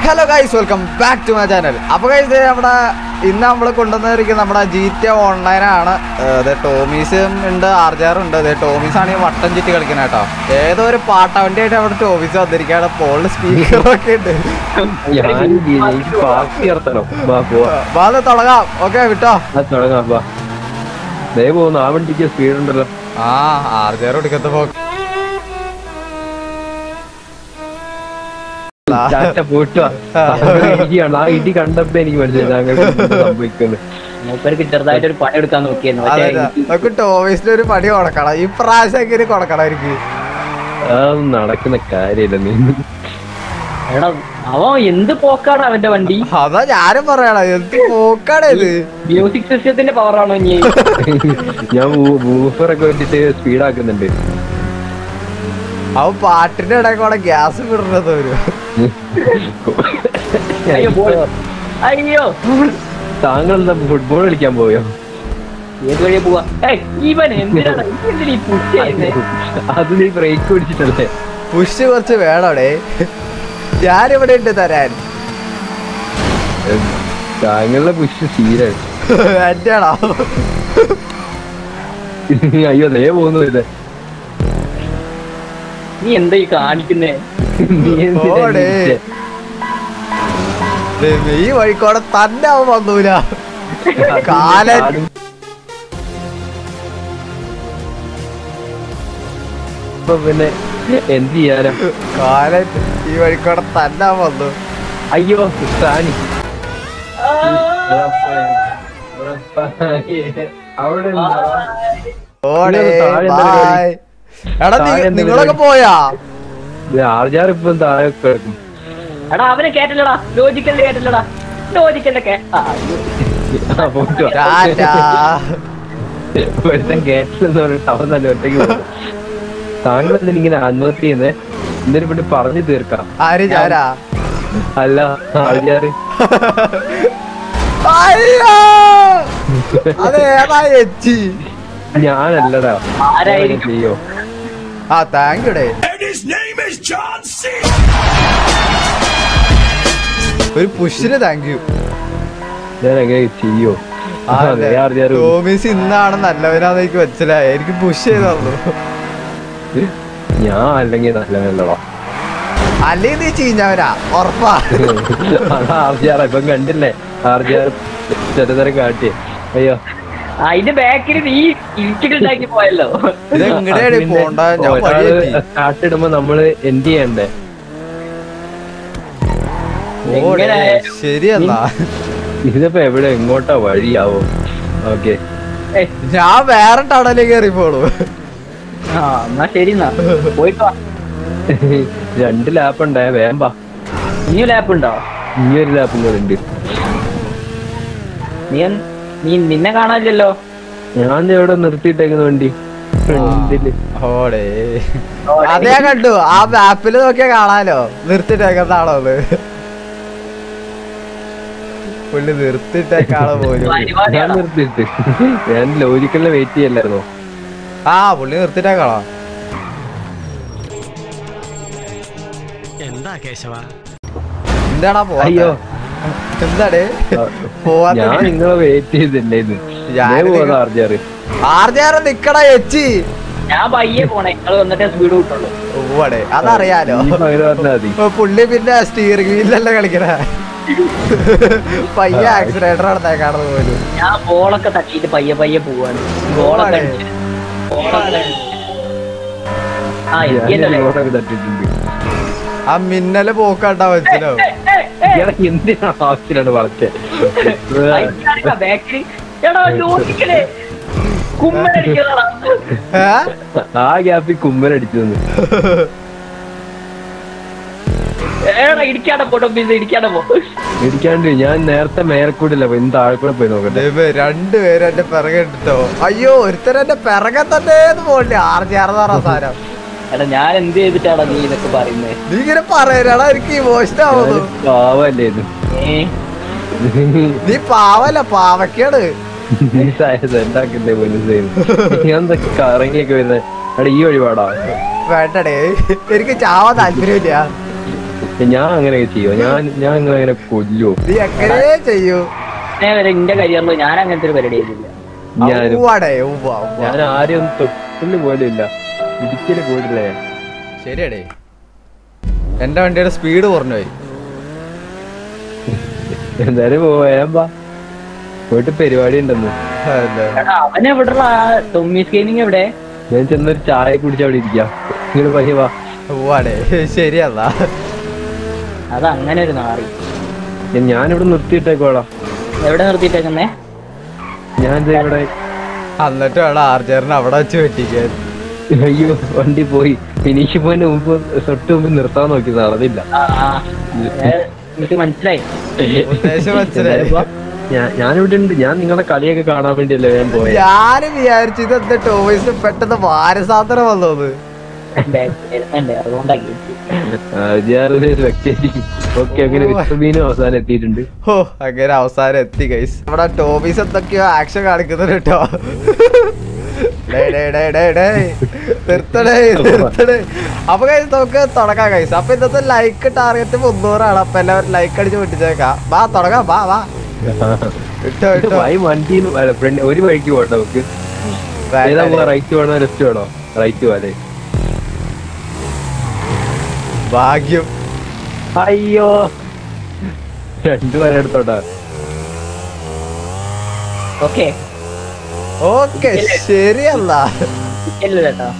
Hello guys welcome back to my channel അപ്പൊ guys നമ്മുടെ ഇന്ന് നമ്മൾ കൊണ്ടുവന്നിരിക്കുന്നത് നമ്മുടെ ജി ടി ഓൺലൈൻ ആണ് അതെ ടോമീസും ഉണ്ട് ആർജാറും ഉണ്ട് അതെ ടോമീസ് ആണെങ്കിൽ വട്ടം ചുറ്റി കളിക്കുന്ന കേട്ടോ ഏതോ ഒരു പാട്ടവണ്ടി ആയിട്ട് അവിടെ ടോമീസ് വന്നിരിക്കുകയാണ് ഫോണിൽ സ്പീക്കറൊക്കെ ഉണ്ട് ഞാൻ എനിക്ക് പാർട്ടി നടത്തണം വാ പോവാ വാ അത് തുടങ്ങാം ഓക്കെ വിട്ടോ അത് തുടങ്ങാം വാ ദേ പോകുന്നു ആ വണ്ടിക്ക് സ്പീഡ് ഉണ്ടല്ലോ ആ ആർജാർ എടുക്കത്ത പോ ചാറ്റ പോയിട്ട് വാ. ഇടിയാണ് ആ ഇടി കണ്ടപ്പോ എനിക്ക് മനസ്സിലായി താങ്കൾക്ക് എന്ത് സംഭവിക്കുന്നു മൂപ്പർക്ക് ചെറുതായിട്ട് ഒരു പണി എടുക്കാൻ നോക്കിയായിരുന്നു അതെ പക്ഷേ അതെ. നമുക്ക് ടോമീസിന് ഒരു പണി കൊടുക്കണം ഈ പ്രാവശ്യം എങ്ങനെ കൊടുക്കണം എനിക്ക് അതൊന്നും നടക്കുന്ന കാര്യമില്ല നീ എടാ അവൻ എന്ത് പോക്കാണ് അവന്റെ വണ്ടി അതാ ഞാനും പറയണ എന്ത് പോക്കാണ് ഇത് മ്യൂസിക് സിസ്റ്റത്തിന്റെ പവറാണോ ഇനി ഞാൻ വൂഫറൊക്കെ വേണ്ടിട്ട് സ്പീഡ് ആക്കുന്നുണ്ട് അവൻ പാട്ടിന്റെ ഇടയിൽ കൂടെ ഗ്യാസ് വിടുന്നത് ഒരു അയ്യോ ബോൾ അയ്യോ താങ്കൾ എന്താ ഫുട്ബോൾ കളിക്കാൻ പോയോ ഏത് വഴിയാ പോവാ ഏയ് ഇവൻ എന്തിനാണ് ഇവൻ എന്തിനാ ഈ പുഷ് ചെയ്യുന്നേ അത് നീ ബ്രേക്ക് പിടിച്ചിട്ടല്ലേ പുഷ് കുറച്ച് വേണോടെ ഞാനിവിടെ ഉണ്ട് തരാൻ താങ്കളുടെ പുഷ് സീരാണ് എന്റെ ആണോ അയ്യോ ദേ പോകുന്നു ഇത് നീ എന്താ ഈ കാണിക്കുന്നേ നീ എന്തിനാ ഓടേ. ഇടിച്ചേ? ദേ, ഈ വഴിക്കോടെ തന്നെ അവൻ വന്നൂല കാലൻ ഇപ്പൊ പിന്നെ എന്ത് ചെയ്യാനാ കാലൻ ഈ വഴിക്കോടെ തന്നെ അവൻ വന്നു അയ്യോ സാനി അവിടെ ഓടേ താഴെ എന്താ ബൈ എടാ താഴെ നി- എന്താ നിങ്ങളൊക്കെ പരിപാടി? പോയാ ആർജാർ ഇപ്പം താഴെ കിടക്കും എടാ അവനെ കേട്ടല്ലടാ ലോജിക്കലിന്റെ കേട്ടല്ലടാ ലോജിക്കലിന്റെ കേ ആ, അയ്യോ. ആ, പോയിട്ട് വാ. ടാറ്റാ ഒരുത്തൻ കേട്ടില്ലെന്ന് പറഞ്ഞിട്ട് അവൻ തന്നെ ഒറ്റയ്ക്ക് പോകും താങ്കൾ എന്തിനാ ഇങ്ങനെ ആത്മഹത്യ ചെയ്യുന്നേ എന്തിനു വേണ്ടി പറഞ്ഞു തീർക്കാം ആര് ഞാനാ അല്ല ആൾക്കാര് അയ്യോ അതെ ഏതാ എച്ചി ഞാനല്ലടാ ആരായിരിക്കും? ചെയ്യോ ആ താങ്ക് യു ഡേ ഒരു പുഷിന് താങ്ക് യു ഞാൻ എങ്ങനെ ചെയ്യോ അതെ ആർജാർ ടോമീസ് ഇന്നാണ് നല്ലവനാന്ന് എനിക്ക് മനസ്സിലായി എനിക്ക് പുഷ് ചെയ്ത് തന്നു ഞാൻ അല്ലെങ്കിൽ നല്ലതല്ലടാ അല്ലെങ്കിൽ നീ ചീഞ്ഞവനാ ഉറപ്പാ അതാ ആർജിയാർ ഇപ്പം കണ്ടില്ലേ ആർജിയാർ ചെറുതരം കാട്ടി അയ്യോ അതിന്റെ ബാക്കിൽ നീ ഇരിച്ചിട്ടുണ്ടാക്കി പോയല്ലോ ഇത് എങ്ങടെയാണ് പോണ്ട ഞാൻ വഴിയെത്തി സ്റ്റാർട്ട് ഇടുമ്പോ നമ്മള് എന്ത് ചെയ്യണ്ടേ ഓടേ എങ്ങനെയായാലും ശരിയെന്നാ ഇതിപ്പോ എവിടെ എങ്ങോട്ടാ വഴിയാവോ ഓക്കെ ഏയ്, ഞാൻ വേറെ ടണലിൽ കയറി പോളൂ ആ എന്നാ ശരി എന്നാ പോയിട്ട് വാ രണ്ട് ലാപ്പ് ഉണ്ടായ വേമ്പാ ഇനി ലാപ്പ് ഉണ്ടോ ഇനി ഒരു ലാപ്പും കൂടെ ഉണ്ട് നീ en- നീ നിന്നെ കാണാനില്ലല്ലോ ഞാൻ ദേ ഇവിടെ നിർത്തിയിട്ടേക്കുന്ന വണ്ടി ഫ്രണ്ടില് ഓടേ അത് ഞാൻ കണ്ടു ആ മാപ്പിൽ നോക്കിയാ കാണാലോ നിർത്തിട്ടേക്കുന്നതാണോ അത് പുള്ളി നിർത്തിട്ടേക്കാണോ പോലും ഞാൻ പരിപാടിയാണോ നിർത്തിയിട്ട് ഞാൻ ലോജിക്കലിനെ വെയിറ്റ് ചെയ്യല്ലായിരുന്നോ ആ പുള്ളി നിർത്തിട്ടേക്കാണോ എന്താ കേശവ എന്താടാ പോവാ അയ്യോ എന്താടേ പോവാത്ത ഞാൻ നിങ്ങളെ വെയിറ്റ് ചെയ്തില്ലേ ഇത് ഞാൻ ഞാൻ നിങ്ങ- പോകാം ആർജാറ് ആർജാറ് നിക്കടാ എച്ചി ഞാൻ പയ്യെ പോണേ നിങ്ങൾ വന്നിട്ടേ സ്പീഡ് കിട്ടുള്ളൂ ഓടേ അതറിയാലോ നീ പകരം പറഞ്ഞാ മതി ഇപ്പൊ പുള്ളി പിന്നെ സ്റ്റിയറിംഗ് വീലല്ലേ കളിക്കണേ പയ്യ ആക്സിഡേറ്റർ നടന്നേക്കാണത് പോലും ഞാൻ ബോളൊക്കെ തട്ടിയിട്ട് പയ്യെ പയ്യെ പോവാണ് ബോളൊക്കെ പോവാണേ. അടിച്ച്. ബോളൊക്കെ അടിച്ച്. ആ ഞാൻ എനിക്കല്ലേ ഇങ്ങോട്ടൊക്കെ തട്ടിയിട്ടുണ്ട് ആ മിന്നല് പോക്കണ്ടാ മനസ്സിലാവും ഇയാളെ എന്തിനാ ആവശ്യത്തിലാണ് വളർച്ചേ ബാക്കിൽ എടാ ലോജിക്കലേ കുമ്മനടിക്കണടാ ഏ? ആ ഗ്യാപ്പിൽ കുമ്മനടിച്ചു തന്നു എടാ ഇടിക്കാതെ പോട്ടോ പിന്നെ ഇടിക്കാതെ പോ ഇടിക്കാണ്ട് ഞാൻ നേരത്തെ മേലക്കൂടില്ല പോയി ഇന്ന് താഴെ കൂടെ പോയി നോക്കട്ടെ ദൈവമേ, രണ്ടുപേരും എന്റെ പിറകെ എടുത്തോ അയ്യോ ഒരുത്തരം എന്റെ പിറകെ തന്നെ പോണ്ടേ ആർജാറെന്ന് പറഞ്ഞ സാധനം എടാ ഞാൻ എന്ത് ചെയ്തിട്ടാടാ നീ ഇതൊക്കെ പറയുന്നത് നീ ഇങ്ങനെ പറയണടാ എനിക്ക് ഇമോഷൻ ആവുന്നു പാവല്ലേ ഇത് ഏ നീ പാവല്ല പാവക്കാണ് നീ ഉണ്ടാക്കണ്ടേ പോലും ഞാൻ എന്താ കറങ്ങിയൊക്കെ വരുന്നത് എടാ ഈ വഴി പാടാ വേണ്ടടേ എനിക്ക് ചാവാൻ താല്പര്യമില്ല ഞാൻ അങ്ങനെ ചെയ്യോ ഞാൻ ഞാൻ അങ്ങനെ അങ്ങനെ കൊല്ലോ നീ എങ്ങനെ ചെയ്യൂ ഞാൻ വരെ എന്റെ കരിയറിൽ ഞാൻ അങ്ങനത്തെ ഒരു പരിപാടി ചെയ്തില്ല ഞാനും ഉവ്വാടെ, ഉവ്വ, ഉവ്വ. ഞാൻ ആരെയും തൊട്ടില് പോലും ഇല്ല ഇടിക്കല് പോയിട്ടില്ലേ ശരിയടേ എന്റെ വണ്ടിയുടെ സ്പീഡ് കുറഞ്ഞു പോയി എന്തായാലും പോയാൻ പാ പോയിട്ട് പരിപാടി ഉണ്ടെന്ന് അതെ. എടാ അവൻ എവിടെയുള്ള ടൊമ്മീസ് ഗെയിമിങ് എവിടെ ഞാൻ ചെന്നൊരു ചായ കുടിച്ച് അവിടെ ഇരിക്കാം നിങ്ങൾ പയ്യ വാ ഉവ്വാടെ ശരിയല്ല അത് അങ്ങനെ ഒരു നാറി ഞാൻ- ഞാനിവിടെ നിർത്തിയിട്ടേക്കോളാം എവിടെ നിർത്തിയിട്ടേക്കുന്നേ ഞാൻ ദേ ഇവിടെ എന്നിട്ട് വേണം ആർജറിനെ അവിടെ വെച്ച് വെട്ടിക്കാൻ അയ്യോ വണ്ടി പോയി ഫിനിഷ് പോയിന്റ് മുമ്പ് തൊട്ട് മുമ്പ് നിർത്താൻ നോക്കി നടന്നില്ല ആ ആ. ഏ, എനിക്ക് മനസ്സിലായി ഉദ്ദേശം മനസ്സിലായി എന്തായാലും വാ. ഞാൻ ഞാനിവിടെ ഉണ്ട് ഞാൻ നിങ്ങളുടെ കളിയൊക്കെ കാണാൻ വേണ്ടിയല്ലേ ഞാൻ പോയത് ഞാനും വിചാരിച്ചു ഇത് എന്താ ടോയ്സ് പെട്ടെന്ന് വാരസാധനം വന്നത് വരുന്നുണ്ട് അതുകൊണ്ടാക്കി ഓക്കെ അങ്ങനെ വിശ്വമീനും അവസാനം എത്തിയിട്ടുണ്ട് ഓ അങ്ങനെ അവസാനം എത്തി ഗൈസ് നമ്മുടെ ടോമീസ് എന്തൊക്കെയോ ആക്ഷൻ കാണിക്കുന്നുണ്ട് കേട്ടോ ഡേയ് ഡേയ് ഡേയ് ഡേയ് ഡേയ്. നിർത്തണേ നിർത്തണേ അപ്പൊ കൈസ് നമുക്ക് തുടങ്ങാം കൈസ് അപ്പൊ ഇന്നത്തെ ലൈക്ക് ടാർഗറ്റ് മുന്നൂറാണ് അപ്പൊ എല്ലാവരും ലൈക്ക് അടിച്ച് പൊട്ടിച്ചേക്കാം വാ തുടങ്ങാം വാ വാ ഇട്ടോ ഇട്ടോ വൈ വണ്ടി ഫ്രണ്ട് ഒരു വഴിക്ക് പോട്ടെ നമുക്ക് ഏതാ പോവാ റൈറ്റ് വേണോ ലെഫ്റ്റ് വേണോ റൈറ്റ് പോലെ ഭാഗ്യം അയ്യോ രണ്ടു വരെ എടുത്തോട്ടാ ഓക്കെ ഓക്കെ ശരിയല്ല ഇല്ല ചേട്ടാ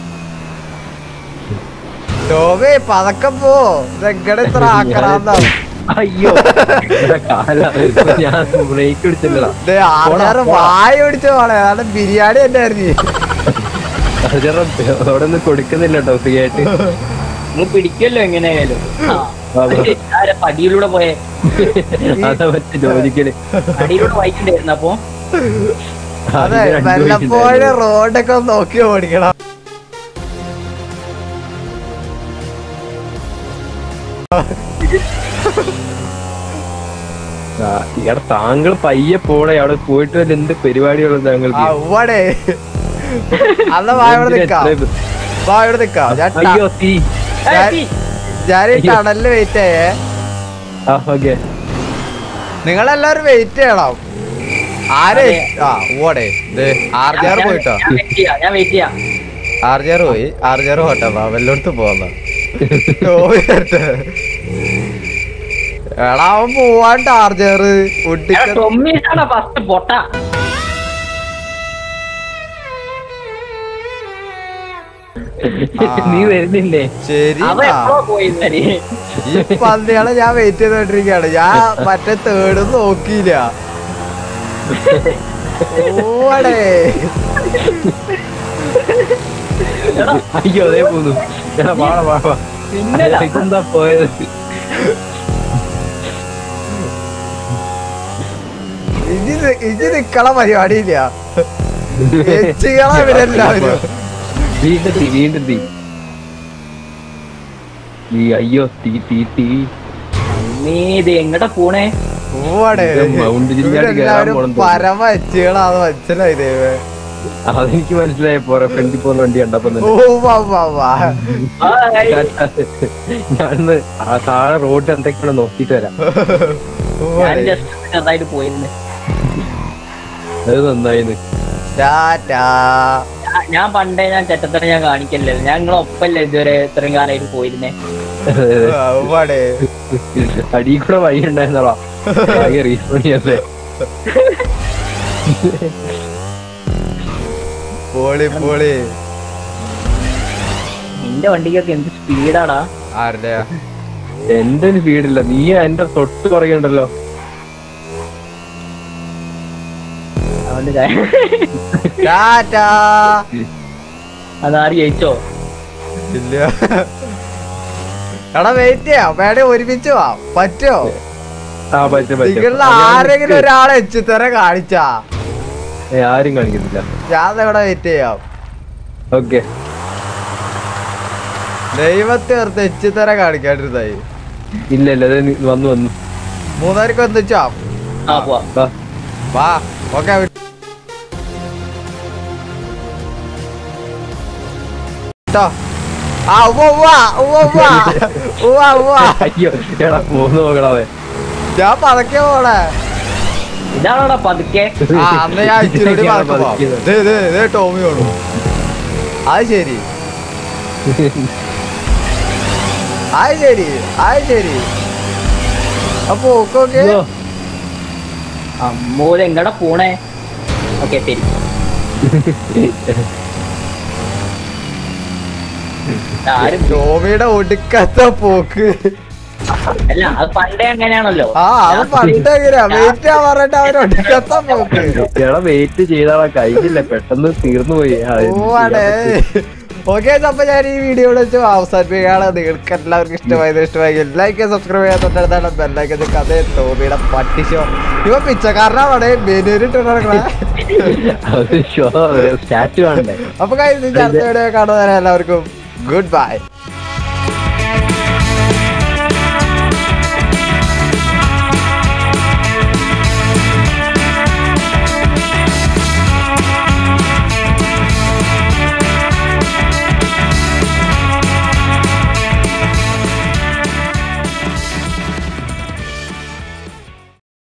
ടോമി പതക്കം പോ ഇതെങ്ങനെ ഇത്ര ആക്രാന്തം അയ്യോ ഇവിടെ കാലാ. ഇപ്പൊ ഞാൻ ബ്രേക്ക് പിടിച്ചില്ലടാ ദേ ആൾക്കാര് വായ പിടിച്ച പോളെ അതാണ് ബിരിയാണി തന്നെ ആയിരുന്നു അജറ അവിടെ ഒന്നും കൊടുക്കുന്നില്ല കേട്ടോ ഫ്രീ ആയിട്ട് നിങ്ങൾ പിടിക്കല്ലോ എങ്ങനെയായാലും ആ. വാ, വാ. ആരെ പടിയിലൂടെ പോയെ അതാ പറ്റി ലോജിക്കല് അടിയിലൂടെ വായിക്കണ്ടായിരുന്നു അപ്പൊ അതെ അതിന് രണ്ട് വല്ലപ്പോഴും വഴിയുണ്ടായിരുന്നു. റോഡൊക്കെ ഒന്ന് നോക്കി ഓടിക്കണം ആ, എടാ താങ്കൾ പയ്യെ പോടെ അവിടെ പോയിട്ട് വല്ല എന്ത് പരിപാടികളും താങ്കൾക്ക് അവിടെ അന്ന് വാ ഇവിടെ എന്തിനാ നിക്കാം ഇത്രയും- വാ ഇവിടെ നിക്കാം ഞാൻ ട- അയ്യോ തീ ഞാൻ- ഞാൻ ഈ അയ്യോ. ടണലില് വെയിറ്റ് ചെയ്യേ ആ ഓക്കെ നിങ്ങളെല്ലാരും വെയിറ്റ് ചെയ്യണം ആരെ അതെ. ആ ഓടെ ആർജാർ പോയിട്ടോ ഞാൻ വെയിറ്റ് ചെയ്യാം ഞാൻ വെയിറ്റ് ചെയ്യാം ആർജാർ പോയി ആർജാർ പോട്ടെ വാ വല്ലോടത്ത് പോവാ ടോമി വരട്ടെ. എടാ അവൻ പോവാൻ ടാർജർ എടാ, ടൊമ്മീസ് ആണ് ഫസ്റ്റ് പൊട്ട നീ വരുന്നില്ലേ ശരി അവൻ എപ്പോ പോയി ഇന്നലെ ഈ പന്തികളെ ഞാൻ വെയിറ്റ് ചെയ്തോണ്ടിരിക്കയാണ് ഞാൻ മറ്റേ തേർഡ് നോക്കിയില്ല ഓടേ അയ്യോ അതേ പോന്നു എടാ വാട വാട വാ പിന്നല്ല. ഇതെന്താ പോയത് ഇജി നി- ഇജി നിക്കള പരിപാടിയില്ല എച്ചികളെ ഇവരെല്ലാവരും വീണ്ടും തീ വീണ്ടും തീ ഈ അയ്യോ തീ തീ തീ നീ ഇത് എങ്ങടെ പോണേ ഓടേ ഇത് മൗണ്ട് ജില്ലാടി കയറാൻ ഇവരെല്ലാവരും പോണെന്ന് പരമ എച്ചികളാന്ന് മനസ്സിലായി ദൈവേ അതെനിക്ക് മനസ്സിലായി പോറ ഫ്രണ്ടിൽ പോകുന്ന വണ്ടി കണ്ടപ്പോ തന്നെ ഓ വാ വാ വാ ഞാനൊന്ന് ആ താഴെ റോഡ് എന്തൊക്കെയാണ് നോക്കിട്ട് വരാം ഞാൻ ഓടേ. ജസ്റ്റ് ചെറുതായിട്ട് പോയിരുന്നു അത് നന്നായിന്ന് ടാറ്റാ ഞാൻ- ഞാൻ പണ്ടേ ഞാൻ ചെറ്റത്തറ ഞാൻ കാണിക്കല്ലോ ഞാൻ നിങ്ങളെ ഒപ്പല്ലേ ഇതുവരെ ഇത്രയും കാലമായിട്ട് പോയിരുന്നേ ഓടേ അടി കൂടെ വഴി ഉണ്ടായിരുന്നോളാ വഴി റീഫണ്ട് ചെയ്യല്ലേ പോളി പോളി നിന്റെ വണ്ടിക്കൊക്കെ എന്ത് സ്പീഡാടാ ആരുടെ എന്റെ ഒരു സ്പീഡില്ല നീ എന്റെ തൊട്ട് പറയുണ്ടല്ലോ അവന്റെ കാര്യം ടാറ്റാ അതാര് ജയിച്ചോ ഇല്ല എടാ വെയിറ്റ് ചെയ്യാം വേണേ ഒരുമിച്ച് വാ പറ്റോ ആ പറ്റും പറ്റും നിങ്ങളിൽ ആരെങ്കിലും ഒരാളെ എച്ചിത്തര കാണിച്ചാ ഏ, ആരും കാണിക്കുന്നില്ല ഞാൻ ഇവിടെ വെയിറ്റ് ചെയ്യാം ഓക്കെ ദൈവത്തെ ഓർത്ത് എച്ചിത്തര കാണിക്കാണ്ടിരുന്നായി ഇല്ല ഇല്ല അത് നീ വന്നു വന്നു മൂന്നാർക്ക് ഒന്നിച്ചാ ആ പോവാ വാ. വാ ഓക്കെ കേട്ടോ ആ ഉവ്വ ഉവ്വ ഉവ്വ ഉവ്വ ഉവ്വ ഉവ്വ അയ്യോ എടാ പോന്ന് നോക്കണവേ ഞാൻ പതക്കെ പോണേ ഇതാണോടാ പതുക്കെ ആ അന്ന് ഞാൻ ഇച്ചിരി കൂടി പതക്കുമ്പോ ദേ ദേ ദേ ടോമി വേണു അത് ശരി അത് ശരി അത് ശരി അപ്പൊ ഓക്കെ ഓക്കെ അയ്യോ, അമ്മൂല എങ്ങടെ പോണേ ഓക്കെ ശരി ആരും ടോമിയുടെ ഒടുക്കത്ത പോക്ക് അല്ല അത് പണ്ടേ അങ്ങനെയാണല്ലോ ആ അത് പണ്ട് എങ്ങനെയാ വെയിറ്റ് ആ പറഞ്ഞിട്ട് അവൻ ഒടുക്കത്ത പോക്ക് എടാ വെയിറ്റ് ചെയ്താടാ കഴിഞ്ഞില്ല പെട്ടെന്ന് തീർന്നു പോയി ആ, എന്ത് പോവാണേ ചെയ്യാൻ പറ്റും? ഓക്കെ അപ്പൊ ഞാൻ ഈ വീഡിയോ വെച്ച് അവസാനിപ്പിക്കുകയാണ് നിങ്ങൾക്ക് എല്ലാവർക്കും ഇഷ്ടമായത് ഇഷ്ടമായി ലൈക്ക് സബ്സ്ക്രൈബ് ചെയ്യാൻ തൊട്ടടുത്താണ് ബെല്ലൈക്ക് കഥ ടോമിയുടെ പട്ടിഷോ ഇവ പിച്ചക്കാരനാണ് മെനൂരിട്ട് നടക്കണേ അത് ഷോ സ്റ്റാച്ചു വേണ്ടേ അപ്പൊ കഴിഞ്ഞ അടുത്ത വീഡിയോ കാണുന്നവരെ എല്ലാവർക്കും ഗുഡ് ബൈ